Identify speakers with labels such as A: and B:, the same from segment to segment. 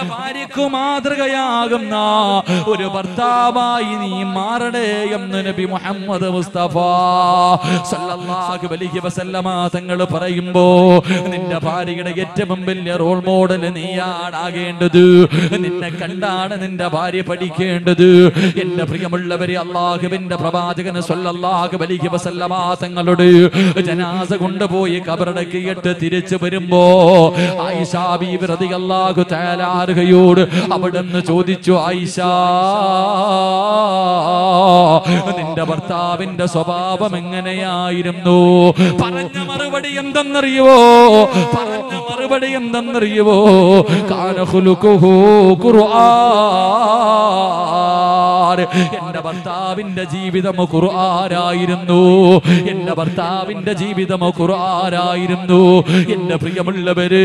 A: ഭാര്യക്ക് മാതൃകയാകുന്ന ഒരു ഭർത്താവായി നീ മാറണേ എന്ന് നബി മുഹമ്മദ് മുസ്തഫ സല്ലല്ലാഹു അലൈഹി വസല്ലമ തങ്ങൾ പറയുമ്പോ നിന്റെ ഭാര്യയുടെ ഏറ്റവും വലിയ റോൾ മോഡൽ നീയാണാകേണ്ടത് നിന്നെ കണ്ടാണ് നിന്റെ ഭാര്യ പഠിക്കേണ്ടത് എന്റെ പ്രിയമുള്ളവരെ അള്ളാഹുവിന്റെ പ്രവാചകന് സല്ലല്ലാഹു അലൈഹി വസല്ലമ തങ്ങളുടെ ജനാസ കൊണ്ടുപോയി കബറടക്കിയിട്ട് തിരിച്ചു വരുമ്പോ ആയിഷ ബീവി റളിയല്ലാഹു തആല അൻഹയോട് അവിടുന്ന് ചോദിച്ചു ആയിഷ നിന്റെ ഭർത്താവിന്റെ സ്വഭാവം എങ്ങനെയായിരുന്നു പറഞ്ഞ മറുപടി എന്തെന്നറിയുവോ പറഞ്ഞ മറുപടി എന്തെന്നറിയുവോ കാനഹുലുക്കുഹു ഖുർആൻ എന്റെ ഭർത്താവിന്റെ ജീവിതം ഖുർആനായിരുന്നു എന്റെ ഭർത്താവിന്റെ ജീവിതം ഖുർആനായിരുന്നു എന്റെ പ്രിയമുള്ളവര്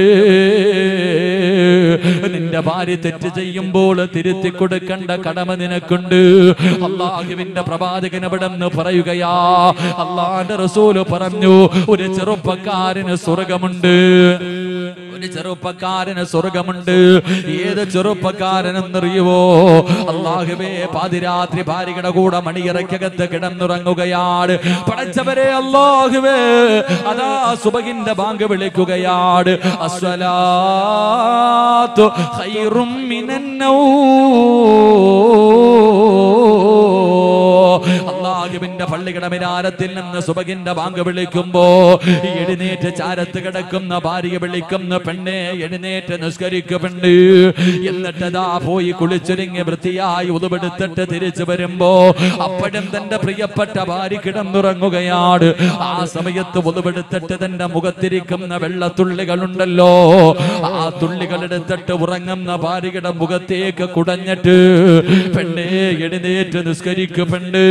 A: നിന്റെ ഭാര്യ തെറ്റ് ചെയ്യുമ്പോൾ തിരുത്തി കൊടുക്കേണ്ട കടമ നിനക്കുണ്ട് അള്ളാഹുവിന്റെ പ്രവാചകൻ അവിടെ നിന്ന് പറയുകയാ അള്ളാന്റെ റസൂല് പറഞ്ഞു ഒരു ചെറുപ്പക്കാരന് സ്വർഗമുണ്ട് ഒരു ചെറുപ്പക്കാരന് സ്വർഗമുണ്ട് ഏത് ചെറുപ്പക്കാരനെന്നറിയുവോ അള്ളാഹുവേ പാതിരാത്രി ഭാര്യയുടെ കൂടെ മണിയറയ്ക്കകത്ത് കിടന്നുറങ്ങുകയാണ് പടച്ചവരെ അള്ളാഹുവേ അതാ സുബഹിന്റെ ബാങ്ക് വിളിക്കുകയാണ് അസ്വലാത്തു ഖൈറും മിനന്നൗ അള്ളാഹുവിന്റെ പള്ളിയുടെ മിനാരത്തിൽ നിന്ന് സുബകിന്റെ ബാങ്ക് വിളിക്കുമ്പോ എഴുന്നേറ്റ് ചാരത്ത് കിടക്കുന്ന ഭാര്യ വിളിക്കുന്ന പെണ്ണെ എഴുന്നേറ്റ് നിസ്കരിക്കുന്നുണ്ട് എന്നിട്ട് ദാ പോയി കുളിച്ചൊരുങ്ങി വൃത്തിയായി ഉതുപെടുത്തിട്ട് തിരിച്ചു വരുമ്പോ അപ്പോഴും തന്റെ പ്രിയപ്പെട്ട ഭാര്യ കിടന്നുറങ്ങുകയാണ് ആ സമയത്ത് ഉതുപെടുത്തിട്ട് തന്റെ മുഖത്തിരിക്കുന്ന വെള്ളത്തുള്ളികളുണ്ടല്ലോ ആ തുള്ളികൾ എടുത്തിട്ട് ഉറങ്ങുന്ന ഭാര്യയുടെ മുഖത്തേക്ക് കുടഞ്ഞിട്ട് പെണ്ണെ എഴുന്നേറ്റ് നിസ്കരിക്കുന്നുണ്ട്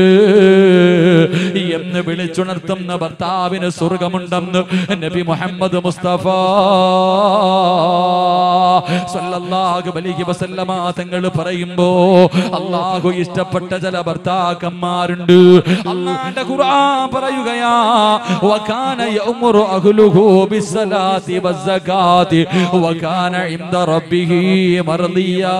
A: എന്ന് വിളിച്ചുണർത്തുന്ന ഭർത്താവിന് സ്വർഗമുണ്ടെന്ന് നബി മുഹമ്മദ് മുസ്തഫ സല്ലല്ലാഹു അലൈഹി വസല്ലമ തങ്ങൾ പറയുമ്പോ അള്ളാഹു ഇഷ്ടപ്പെട്ട ചില ഭർത്താക്കന്മാരുണ്ട് അള്ളാന്റെ ഖുർആൻ പറയുകയാ വകാന യഅ്മുറു അഹ്ലുഹു ബിസ്സലാത്തി വസ്സകാത്തി വകാന ഇൻദ റബ്ബിഹി മർദിയാ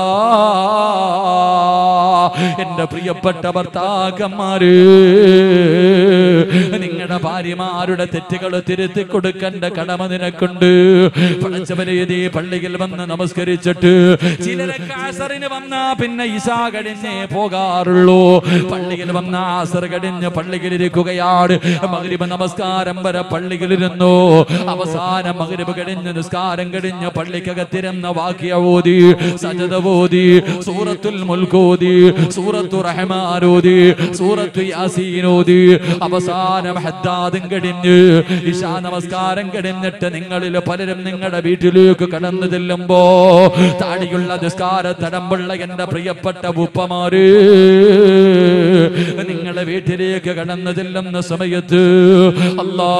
A: എന്റെ പ്രിയപ്പെട്ട ഭർത്താക്കന്മാര് നിങ്ങളുടെ ഭാര്യമാരുടെ തെറ്റുകൾ തിരുത്തി കൊടുക്കേണ്ട കടമ നിനക്കുണ്ട് പടച്ചവനെ ഇതേ പള്ളിയിൽ വന്ന് നമസ്കരിച്ചിട്ട് ചിലരൊക്കെ ആസറിന് വന്നാ പിന്നെ ഇസാ കഴിഞ്ഞേ പോകാറുള്ളൂ പള്ളിയിൽ വന്ന ആസർ കഴിഞ്ഞ് പള്ളിയിലിരിക്കുകയാണ് മഗ്രിബ് നമസ്കാരം വരെ പള്ളിയിലിരുന്നു അവസാനം മഗ്രിബ് കഴിഞ്ഞ് നിസ്കാരം കഴിഞ്ഞ് പള്ളിക്കകത്തിരുന്ന വാക്യ ഓതി സജത ഓതി സൂറത്തുൽ മുൽക്കോതി സൂറത്തു റഹ്മാനോതി സൂറത്തു യാസീനോതി അവസാനം ഹദ്ദാദും കഴിഞ്ഞ് ഇശാ നമസ്കാരം കഴിഞ്ഞിട്ട് നിങ്ങളിൽ പലരും നിങ്ങളുടെ വീട്ടിലേക്ക് കടന്നു ചെല്ലുമ്പോ താടിയുള്ള നിസ്കാര തടമ്പുള്ള എന്റെ പ്രിയപ്പെട്ട ഉപ്പമാര് നിങ്ങളുടെ വീട്ടിലേക്ക് കടന്നു ചെല്ലുന്ന സമയത്ത് അല്ലാ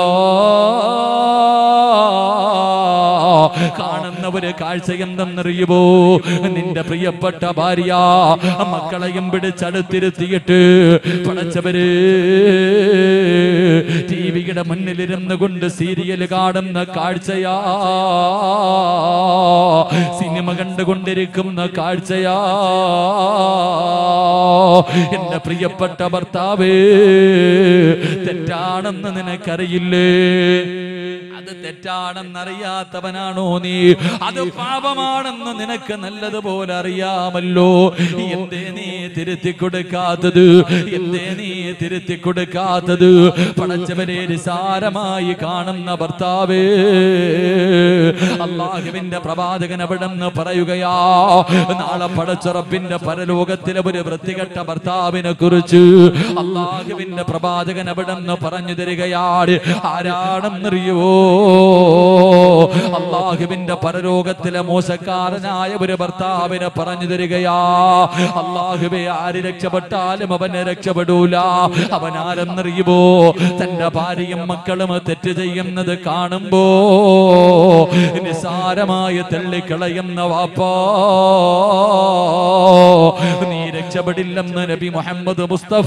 A: കാണുന്ന ഒരു കാഴ്ച എന്തെന്നറിയുമോ നിന്റെ പ്രിയപ്പെട്ട ഭാര്യ മക്കളെയും പിടിച്ചടുത്തിരുത്തിയിട്ട് പടച്ചവര് ടിവിയുടെ മുന്നിലിരുന്ന് കൊണ്ട് സീരിയൽ കാണുന്ന കാഴ്ചയാ സിനിമ കണ്ടുകൊണ്ടിരിക്കുന്ന കാഴ്ചയാ എന്റെ പ്രിയപ്പെട്ട ഭർത്താവേ തെറ്റാണെന്ന് നിനക്കറിയില്ലേ അത് തെറ്റാണെന്നറിയാത്തവനാണോ നീ അത് പാപമാണെന്ന് നിനക്ക് നല്ലതുപോലെ അറിയാമല്ലോ എന്തേ നീ തിരുത്തി കൊടുക്കാത്തത് എന്തേ നീ തിരുത്തി കൊടുക്കാത്തത് പടച്ചവനെ നിസാരമായി കാണുന്ന ഭർത്താവേ അള്ളാഹുവിന്റെ പ്രവാചകൻ അവിടെ നിന്ന് പറയുകയാ നാളെ പടച്ചുറപ്പിന്റെ പരലോകത്തിലെ ഒരു വൃത്തികെട്ട ഭർത്താവിനെ കുറിച്ച് അള്ളാഹുവിന്റെ പ്രവാചകൻ അവിടെ നിന്ന് പറഞ്ഞു തരികയാണ് ആരാണെന്നറിയുവോ അള്ളാഹുവിന്റെ പരലോകത്തിലെ മോശക്കാരനായ ഒരു ഭർത്താവിനെ പറഞ്ഞു തരികയാ അള്ളാഹുവേ ആര് രക്ഷപ്പെട്ടാലും അവനെ രക്ഷപ്പെടൂല അവൻ ആരെന്നറിയുമോ തന്റെ ഭാര്യയും മക്കളും തെറ്റ് ചെയ്യുന്നത് കാണുമ്പോ നിസാരമായി തള്ളിക്കളയുന്ന വാപ്പാ നീ രക്ഷപ്പെടില്ലെന്ന് നബി മുഹമ്മദ് മുസ്തഫ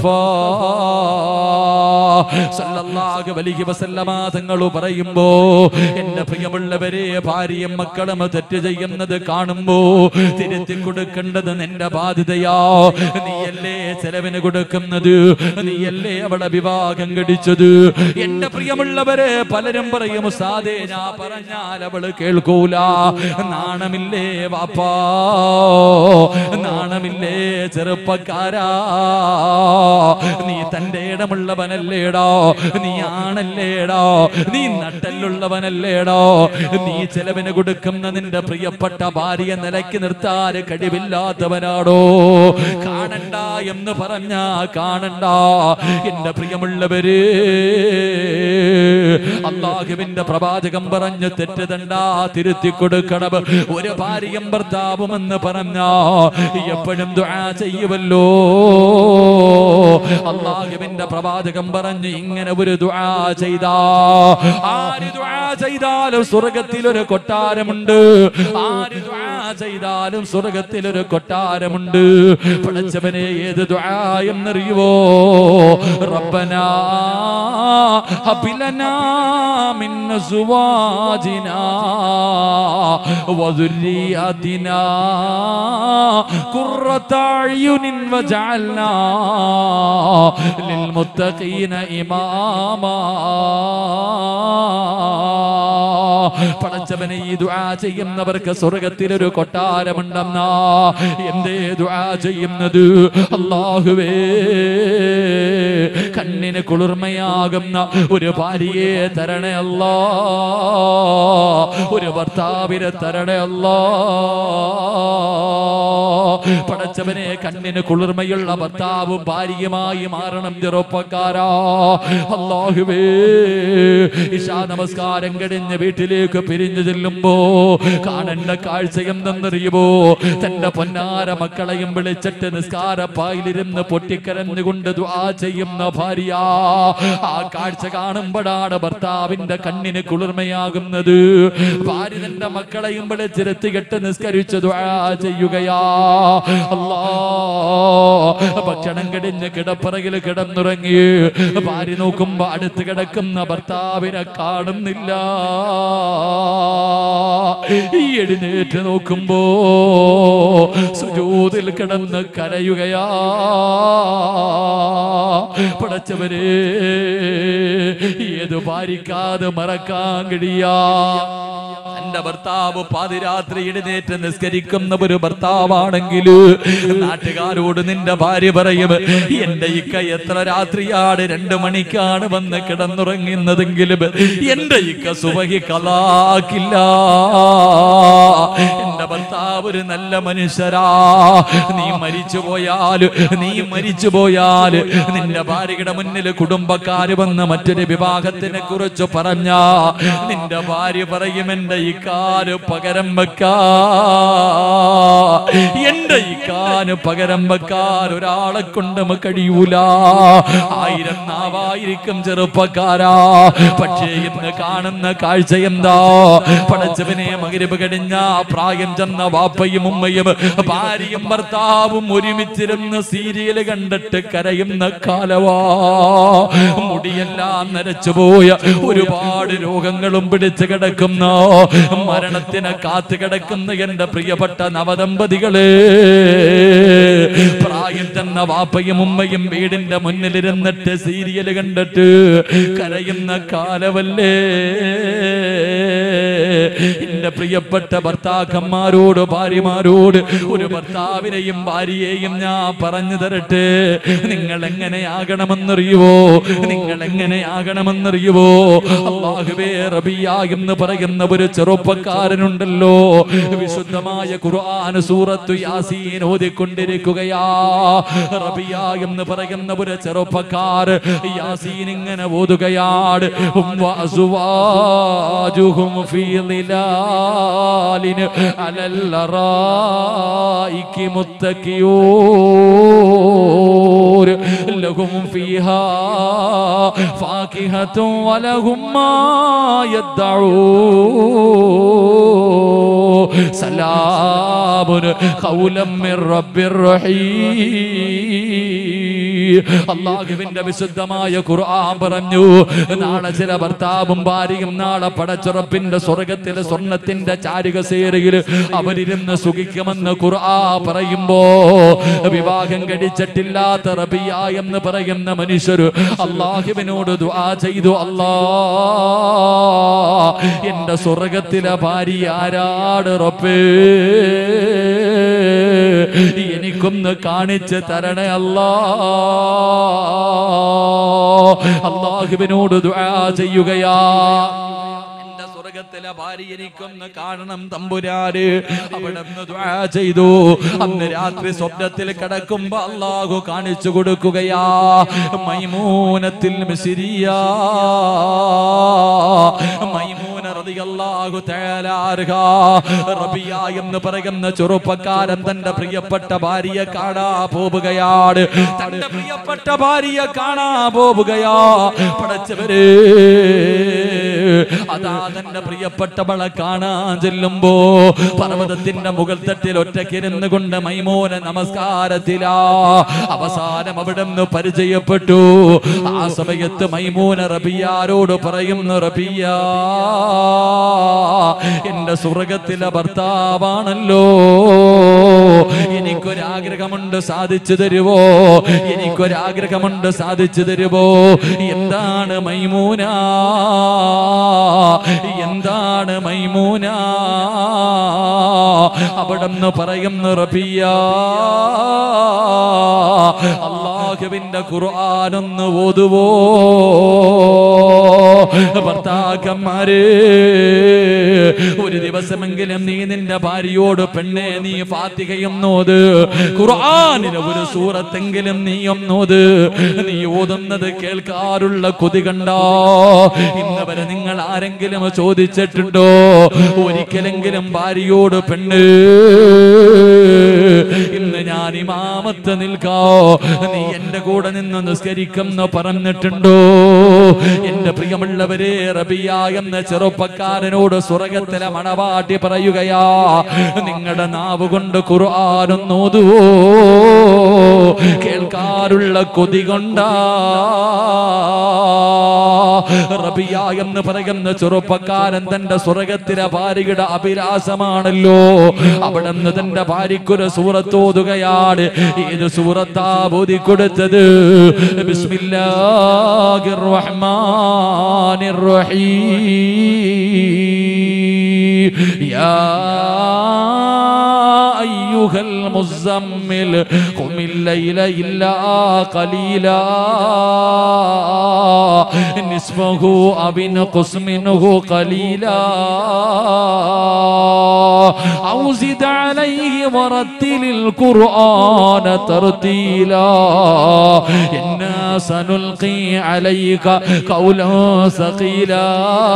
A: സല്ലല്ലാഹു അലൈഹി വസല്ലമ തങ്ങൾ പറയുമ്പോ എന്റെ പ്രിയമുള്ളവരെ ഭാര്യയും മക്കളും തെറ്റ് ചെയ്യുന്നത് കാണുമ്പോ തിരുത്തി കൊടുക്കേണ്ടത് നിന്റെ ബാധ്യതയാ നീയല്ലേ ചെലവിന് കൊടുക്കുന്നത് നീയല്ലേ അവളെ വിവാഹം കടിച്ചത് എന്റെ പ്രിയമുള്ളവരെ പലരും പറയും സാധേ ഞാൻ പറഞ്ഞാൽ അവള് കേൾക്കൂല നാണമില്ലേ വാപ്പാ നാണമില്ലേ ചെറുപ്പക്കാരാ നീ തന്റെ ഇടമുള്ളവനല്ലേടോ നീ ആണല്ലേടോ നീ നട്ടല്ലുള്ളവനല്ലേടോ നീ ചെലവിന് കൊടുക്കുന്ന നിന്റെ പ്രിയപ്പെട്ട ഭാര്യ നിലയ്ക്ക് നിർത്താൻ കഴിവില്ലാത്തവനാടോ കാണണ്ട എന്ന് പറഞ്ഞ കാണണ്ട എന്റെ പ്രിയമുള്ളവര് അള്ളാഹുവിന്റെ പ്രവാചകം പറഞ്ഞ് തെറ്റുതണ്ടാ തിരുത്തി കൊടുക്കണം ഒരു ഭാര്യയും ഭർത്താവും എന്ന് പറഞ്ഞ എപ്പോഴും ദുആ ചെയ്യുമല്ലോ അള്ളാഹുവിന്റെ പ്രവാചകം പറഞ്ഞ് ഇങ്ങനെ ഒരു ദുആ ചെയ്താ ആര് ദുആ ചെയ്താലും സ്വർഗത്തിൽ ഒരു കൊട്ടാരമുണ്ട് ആര് ദുആ ചെയ്താലും സ്വർഗത്തിൽ ഒരു കൊട്ടാരമുണ്ട് പടച്ചവനെ ഏത് ദുആ എന്നറിയുവോ റബ്ബനാ ഹബിലനാ മിൻ സുവാജിനാ وذرياتنا قرة أعين وجعلنا للمتقين إماما പടച്ചവനെ ഈ ദുആ ചെയ്യുന്നവർക്ക് സ്വർഗത്തിൽ ഒരു കൊട്ടാരമുണ്ടെന്നാ എന്തേ ദുആ ചെയ്യുന്നത് അള്ളാഹുവേ കണ്ണിന് കുളിർമയാകുന്ന ഒരു ഭാര്യയെ തരണേ അല്ലാ ഒരു ഭർത്താവിനെ തരണേ അല്ലാ പടച്ചവനെ കണ്ണിന് കുളിർമയുള്ള ഭർത്താവും ഭാര്യയുമായി മാറണം ചെറുപ്പക്കാരാ അള്ളാഹുവേ ഇഷാ നമസ്കാരം കഴിഞ്ഞ് വീട്ടിലേക്ക് പിരിഞ്ഞു ചെല്ലുമ്പോ കാണേണ്ട കാഴ്ച എന്തെന്നറിയുമോ തന്റെ പൊന്നാര മക്കളെയും വിളിച്ചിട്ട് നിസ്കാരപ്പായിലിരുന്ന് പൊട്ടിക്കരഞ്ഞുകൊണ്ട് ദ്വാ ചെയ്യുന്ന ഭാര്യ ആ കാഴ്ച കാണുമ്പോഴാണ് ഭർത്താവിന്റെ കണ്ണിന് കുളിർമയാകുന്നത് ഭാര്യ തന്റെ മക്കളെയും വിളിച്ചിരുത്തി കെട്ട് നിസ്കരിച്ച് ദ്വാ ചെയ്യുകയാ അല്ലാ ഭക്ഷണം കഴിഞ്ഞ് കിടപ്പറകിൽ കിടന്നുറങ്ങി ഭാര്യ നോക്കുമ്പോ അടുത്ത് കിടക്കുന്ന ഭർത്താവിനെ കാണുന്നില്ല ഈ എഴുന്നേറ്റ് നോക്കുമ്പോ സുജൂതിൽ കിടന്ന് കരയുകയാ പടച്ചവരെ ഏത് ഭാരിക്കാതെ മറക്കാൻ കഴിയാ എന്റെ ഭർത്താവ് പാതിരാത്രി എഴുന്നേറ്റ് നിസ്കരിക്കുന്ന ഒരു ഭർത്താവാണെങ്കിൽ നാട്ടുകാരോട് നിന്റെ ഭാര്യ പറയും എന്റെ ഇക്ക എത്ര രാത്രിയാണ് രണ്ടു മണിക്കാണ് വന്ന് കിടന്നുറങ്ങുന്നതെങ്കിലും എന്റെ ഇക്ക സുബഹി കലാക്കില്ല എന്റെ ഭർത്താവ് ഒരു നല്ല മനുഷ്യരാ നീ മരിച്ചു പോയാല് നീ മരിച്ചു പോയാല് നിന്റെ ഭാര്യയുടെ മുന്നിൽ കുടുംബക്കാര് വന്ന് മറ്റൊരു വിവാഹത്തിനെ കുറിച്ച് പറഞ്ഞ നിന്റെ ഭാര്യ പറയും എന്റെ ഇക്കാന് പകരം വെക്കാ എന്റെ ഇക്കാന് പകരം വെക്കാൻ ഒരാളെ കൊണ്ട് കഴിയൂല ആയിരം നാവായിരിക്കും ചെറുപ്പക്കാരാ പക്ഷേ ഇന്ന് കാണുന്ന കാഴ്ച എന്താ പടച്ചവനെ മകരിവ് കഴിഞ്ഞ പ്രായം ചെന്ന വാപ്പയും ഉമ്മയും ഭാര്യയും ഭർത്താവും ഒരുമിച്ചിരുന്ന് സീരിയൽ കണ്ടിട്ട് കരയുന്ന കാലവാ മുടിയെല്ലാം നരച്ചുപോയ ഒരുപാട് രോഗങ്ങളും പിടിച്ചു കിടക്കുന്ന മരണത്തിനെ കാത്തു കിടക്കുന്ന എന്റെ പ്രിയപ്പെട്ട നവദമ്പതികളെ പ്രായം ചെന്ന വാപ്പയും ഉമ്മയും വീടിന്റെ മുന്നിലിരുന്നിട്ട് സീരിയൽ കണ്ടിട്ട് കരയുന്ന കാലവല്ലേ എന്റെ പ്രിയപ്പെട്ട ഭർത്താക്കന്മാരോട് ഭാര്യമാരോട് ഒരു ഭർത്താവിനെയും ഭാര്യയെയും ഞാൻ പറഞ്ഞു തരട്ടെ നിങ്ങൾ എങ്ങനെയാകണമെന്നറിയുവോ നിങ്ങൾ എങ്ങനെയാകണമെന്നറിയുവോ അള്ളാഹുവേ റബിയ എന്ന് പറയുന്ന ഒരു ചെറുപ്പക്കാരനുണ്ടല്ലോ വിശുദ്ധമായ ഖുർആൻ സൂറത്തു യാസീൻ ഓതിക്കൊണ്ടിരിക്കുകയാ റബിയ എന്ന് പറയുന്ന ഒരു ചെറുപ്പക്കാർ യാസീൻ ഇങ്ങനെ ഓതുകയാണ് ഉം വഅസ്വാജുഹും ഫീ ളിലാ റിജാലിന് അലല്ലറായിക്ക് മുത്തക്കിയൂർ ലഹും ഫീഹാ ഫാകിഹത്തും വലഹും മാ യദ്ദഊ സലാമുൻ ഖൗലം മിർ റബ്ബിർ റഹീം അള്ളാഹുവിന്റെ വിശുദ്ധമായ ഖുർആൻ പറഞ്ഞു നാളെ ചില ഭർത്താവും ഭാര്യയും നാളെ പടച്ചുറപ്പിന്റെ സ്വർഗത്തിലെ സ്വർണത്തിന്റെ ചാരുകസേരയിൽ അവരിരുന്ന് സുഖിക്കുമെന്ന് ഖുർആ പറയുമ്പോ വിവാഹം കഴിച്ചിട്ടില്ലാത്ത റബിയ എന്ന് പറയുന്ന മനുഷ്യര് അള്ളാഹുവിനോട് ദുആ ചെയ്തു അല്ലാ എന്റെ സ്വർഗത്തിലെ ഭാര്യ ആരാട് റബ്ബേ എനിക്കൊന്ന് കാണിച്ച് തരണേ അല്ലാ അള്ളാഹുവിനോട് ദുആ ചെയ്യുകയാ എന്റെ സ്വർഗത്തിലെ ഭാര്യ എനിക്കൊന്ന് കാണണം തമ്പുരാര് അവിടെ നിന്ന് ദുആ ചെയ്തു അന്ന് രാത്രി സ്വപ്നത്തിൽ കിടക്കുമ്പോ അള്ളാഹു കാണിച്ചു കൊടുക്കുകയാ മൈമൂനത്തിൽ മിസിരിയ മൈമൂന റളിയല്ലാഹു തആല അൻഹ റബിയ എന്ന് പറയുന്ന ചെറുപ്പക്കാരൻ തന്റെ പ്രിയപ്പെട്ട ഭാര്യയെ കാണാ പോവുകയാണ് തന്റെ പ്രിയപ്പെട്ട ഭാര്യയെ കാണാ പോവുകയാ പടച്ചവരേ അതാ തന്റെ പ്രിയപ്പെട്ടവളെ കാണാൻ ചെല്ലുമ്പോ പർവ്വതത്തിന്റെ മുകൾ തട്ടിൽ ഒറ്റക്കിരുന്ന് കൊണ്ട് മൈമോന നമസ്കാരത്തിലാ അവസാനം അവിടെ നിന്ന് പരിചയപ്പെട്ടു ആ സമയത്ത് മൈമൂന റബിയാരോട് പറയുന്നു റബിയ എന്റെ സ്വർഗത്തിലെ ഭർത്താവാണല്ലോ എനിക്കൊരാഗ്രഹമുണ്ട് സാധിച്ചു തരുവോ എനിക്കൊരാഗ്രഹമുണ്ട് സാധിച്ചു തരുവോ എന്താണ് മൈമൂന എന്താണ് മൈമൂന അവിടെന്ന് പറയുന്നു റബിയ അള്ളാഹുവിന്റെ ഖുർആാനൊന്ന് ഓതുവോ ഭർത്താക്കന്മാര് ഒരു ദിവസമെങ്കിലും നീ നിന്റെ ഭാര്യയോട് പെണ്ണെ നീ ഫാത്തികയൊന്നോത് ഖുർആാനിന് ഒരു സൂറത്തെങ്കിലും നീ ഒന്നോത് നീ ഓതുന്നത് കേൾക്കാറുള്ള കൊതി കണ്ടോ ഇന്ന് വരെ നിങ്ങൾ ആരെങ്കിലും ചോദിച്ചിട്ടുണ്ടോ ഒരിക്കലെങ്കിലും ഭാര്യയോട് പെണ്ണ് ഇന്ന് ഞാൻ ഇമാമത്ത് നിൽക്കാ നീ എന്റെ കൂടെ നിന്ന് നിസ്കരിക്കുന്ന പറഞ്ഞിട്ടുണ്ടോ എന്റെ പ്രിയമുള്ളവരെ റബിയ എന്ന ചെറുപ്പക്കാരനോട് സ്വർഗത്തിലെ മണവാട്ടി പറയുകയാ നിങ്ങളുടെ നാവ് കൊണ്ട് ഖുർആാനൊന്നോതുവോ കേൾക്കാറുള്ള കൊതി കൊണ്ടാ റബിയ എന്ന് പറയുന്ന ചെറുപ്പക്കാരൻ തന്റെ സ്വർഗത്തിലെ ഭാര്യയുടെ അഭിലാഷമാണല്ലോ അവിടെ നിന്ന് തന്റെ ഭാര്യക്കൊരു സൂറത്തോതുകയാണ് ഏത് സൂറത്താ ബോധി കൊടുത്തത് ബിസ്മില്ലാഹിർ റഹ്മാനിർ റഹീം യാ أيها المزمل قم الليل إلا قليلا نصفه أو انقص منه قليلا أو زد عليه ورتل القرآن ترتيلا إنا سنلقي عليك قولا ثقيلا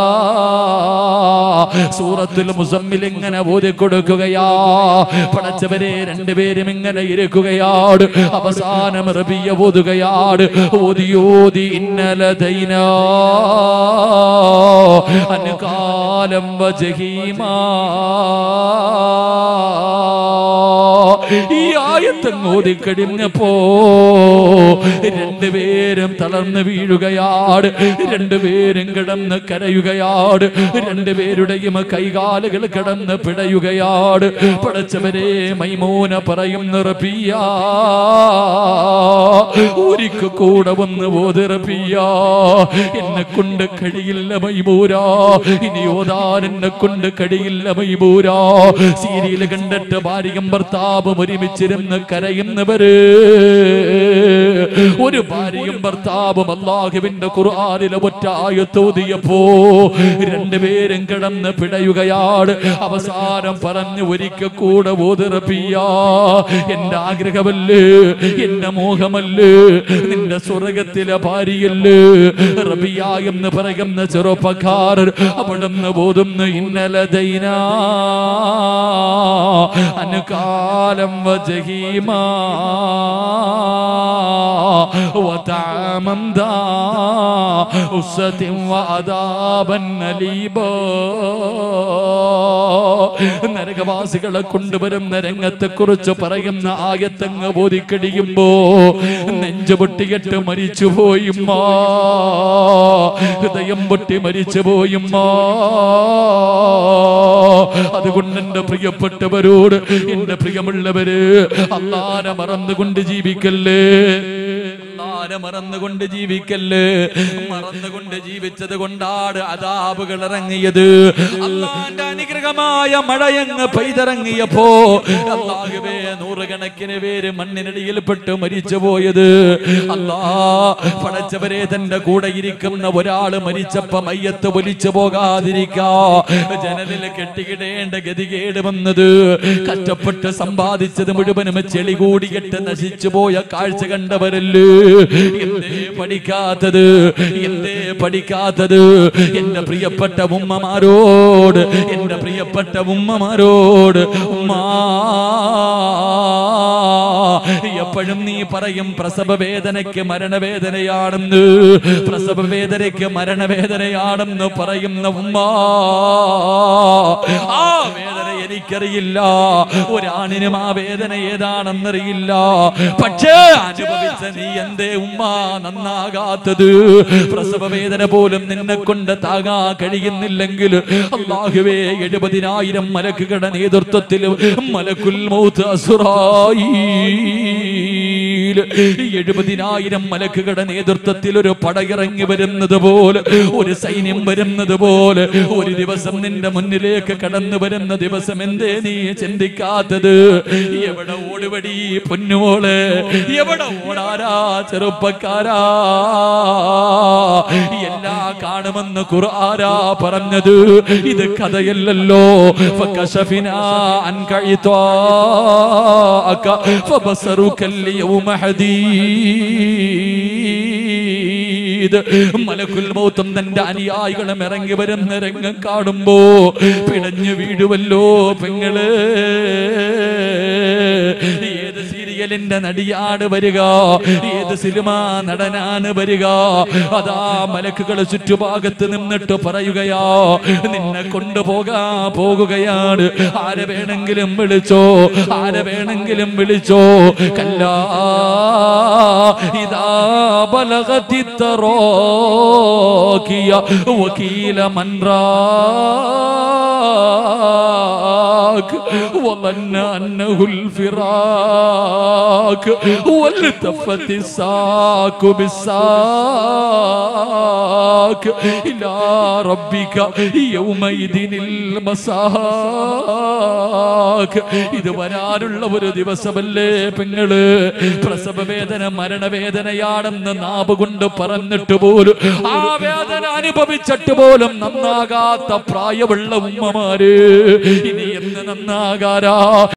A: സൂറത്തുൽ മുസമ്മിൽ ഇങ്ങനെ ഓതി കൊടുക്കുകയാ പടച്ചവരെ രണ്ടുപേരും ഇങ്ങനെ ഇരിക്കുകയാണ് അവസാനം റബിയ ഓതുകയാണ് ഓതി ഓതി ഇന്നലെ ദൈന അനുകാലം വജഹീമാ ഈ ആയത്തങ്ങ് ഓതിക്കഴിഞ്ഞപ്പോ രണ്ടുപേരും തളർന്ന് വീഴുകയാണ് രണ്ടുപേരും കിടന്ന് കരയുകയാണ് രണ്ടുപേരുടെയും കൈകാലുകൾ കിടന്ന് പിടയുകയാണ് പടച്ചവരെ മൈമൂന പറയുന്ന റബിയ ഒരിക്കൽ കൂടെ വന്ന് ഓതിറപ്പിയ എന്നെ കൊണ്ട് കഴിയില്ല മൈമൂരാ ഇനി ഓതാൻ എന്നെ കൊണ്ട് കഴിയില്ല മൈമൂരാ സീരിയൽ കണ്ടിട്ട് ഭാര്യയും ഭർത്താവും ഒരുമിച്ചിരുന്ന് കരയുന്നവര് ഒരു ഭാര്യയും ഭർത്താവും അള്ളാഹുവിന്റെ ഖുർആനിലെ ഒറ്റ ആയത്തോതിയപ്പോ രണ്ടുപേരും കിടന്ന് പിടയുകയാണ് അവസാനം പറഞ്ഞു ഒരിക്കൽ കൂടെ ഓതിറപ്പിയ എന്റെ ആഗ്രഹമല്ലേ എന്റെ മോഹമല്ലേ നിന്റെ സ്വർഗത്തിലെ ഭാര്യയല്ലേ റബിയ എന്ന് പറയുന്ന ചെറുപ്പക്കാരൻ അവിടുന്ന് ബോധുന്നു ഇന്നലെ ദൈന അനുകാലം വജഹീമാ وطعاما ذا غصة وعذابا أليما നരകവാസികളെ കൊണ്ടുവരുന്ന രംഗത്തെ കുറിച്ച് പറയുന്ന ആയത്തങ്ങ് ബോധിക്കടിയുമ്പോ നെഞ്ചു പൊട്ടിയിട്ട് മരിച്ചു പോയുമ്മ ഹൃദയം പൊട്ടി മരിച്ചു പോയുമ്മ അതുകൊണ്ട് എന്റെ പ്രിയപ്പെട്ടവരോട് എന്റെ പ്രിയമുള്ളവര് അള്ളാനെ മറന്നുകൊണ്ട് ജീവിക്കല്ലേ അള്ളാനെ മറന്നുകൊണ്ട് ജീവിക്കല്ലേ മറന്നുകൊണ്ട് ജീവിച്ചത് കൊണ്ടാണ് അതാപുകൾ ഇറങ്ങിയത് അള്ളാന്റെ അനുഗ്രഹമായ മഴയങ്ങ് പെയ്തിറങ്ങിയപ്പോ അള്ളാഹുവേ നൂറുകണക്കിന് പേര് മണ്ണിനടിയിൽപ്പെട്ട് മരിച്ചു പോയത് അല്ലാ പടച്ചവരെ തന്റെ കൂടെ ഇരിക്കുന്ന ഒരാള് മരിച്ചപ്പോ മയ്യത്ത് ഒലിച്ചു പോകാതിരിക്കാ ജനലിൽ കെട്ടിക്കിടേണ്ട ഗതികേട് വന്നത് കഷ്ടപ്പെട്ട് സമ്പാദിച്ചത് മുഴുവനും ചെളി കൂടിയിട്ട് നശിച്ചു പോയ കാഴ്ച കണ്ടവരല്ലേ എന്തേ പഠിക്കാത്തത് എന്തേ പഠിക്കാത്തത് എന്റെ പ്രിയപ്പെട്ട ഉമ്മമാരോട് എന്റെ പ്രിയപ്പെട്ട ഉമ്മമാരോട് ഉമ്മാ എപ്പോഴും നീ പറയും പ്രസവ വേദനയ്ക്ക് മരണവേദനയാണെന്ന് പ്രസവ വേദനയ്ക്ക് മരണവേദനയാണെന്ന് പറയുന്ന ഉമ്മ ആ വേദന എനിക്കറിയില്ല ഒരാണിനും ആ വേദന ഏതാണെന്നറിയില്ല പക്ഷേ അനുഭവിച്ച നീ എന്തേ ഉമ്മ നന്നാകാത്തത് പ്രസവ വേദന പോലും നിന്നെ കൊണ്ട് താകാ കഴിയുന്നില്ലെങ്കിൽ അള്ളാഹുവേ എഴുപതിനായിരം മലക്കുകളുടെ നേതൃത്വത്തിൽ മലക്കുൽ മൗത്ത് അസുറായി എഴുപതിനായിരം മലക്കുകളുടെ നേതൃത്വത്തിൽ ഒരു പടയിറങ്ങി വരുന്നത് പോലെ ഒരു സൈന്യം വരുന്നത് പോലെ ഒരു ദിവസം നിന്റെ മുന്നിലേക്ക് കടന്നു വരുന്ന ദിവസം എന്തേ നീ ചിന്തിക്കാത്തത് എവിടെ ഓടുവടി പൊന്നുമോള് എവിടെ ഓടാരാ ചെറുപ്പക്കാരാ എല്ലാ കാണുമെന്ന് ഖുർആരാ പറഞ്ഞത് ഇത് കഥയല്ലല്ലോ ഫകശഫിനാ അൻക ഇത്വാഅക ഫബസറുക اليوم حديد മലക്കുൽ മൗത്തും തന്റെ അനുയായികളും ഇറങ്ങി വരുന്ന രംഗം കാണുമ്പോ പിടഞ്ഞു വീടുവല്ലോ പെങ്ങള് ഏത് സീരിയലിന്റെ നടിയാണ് വരിക ഏത് സിനിമ നടനാണ് വരിക അതാ മലക്കുകൾ ചുറ്റുഭാഗത്ത് നിന്നിട്ട് പറയുകയാ നിന്നെ കൊണ്ടുപോകാ പോകുകയാണ് ആരെ വേണമെങ്കിലും വിളിച്ചോ ആരെ വേണമെങ്കിലും വിളിച്ചോ കല്ലാ ഇതാ ബലഗതി തറോക്കിയ വക്കീല മൻറാക്ക് وظن أنه الفراق والتفت الساق بالساق إلى ربك يومئذ المساك ഇത് വരാനുള്ള ഒരു ദിവസമല്ലേ പെങ്ങള് പ്രസവ വേദന മരണവേദനയാണെന്ന് നാവ് കൊണ്ട് പറഞ്ഞിട്ട് പോലും ആ വേദന അനുഭവിച്ചിട്ട് പോലും നന്നാകാത്ത പ്രായമുള്ള ഉമ്മമാര് ഇനി എന്ന് നന്നാകാരാ